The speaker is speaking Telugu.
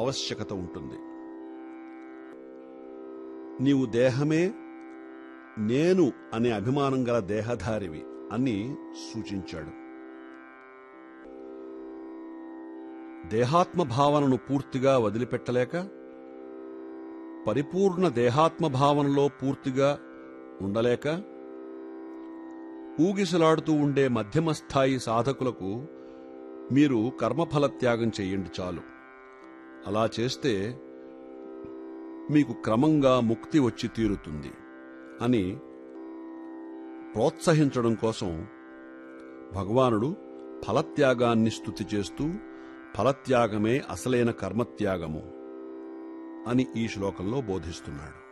ఆవశ్యకత ఉంటుంది నీవు దేహమే నేను అనే అభిమానం గల దేహధారివి అని సూచించాడు దేహాత్మ భావనను పూర్తిగా వదిలిపెట్టలేక పరిపూర్ణ దేహాత్మ భావనలో పూర్తిగా ఉండలేక ఊగిసలాడుతూ ఉండే మధ్యమ స్థాయి సాధకులకు మీరు కర్మఫల త్యాగం చెయ్యండి చాలు అలా చేస్తే మీకు క్రమంగా ముక్తి వచ్చి తీరుతుంది అని ప్రోత్సహించడం కోసం భగవానుడు ఫలత్యాగాన్ని స్తుతి చేస్తూ ఫలత్యాగమే అసలైన కర్మత్యాగము అని ఈ శ్లోకంలో బోధిస్తున్నాడు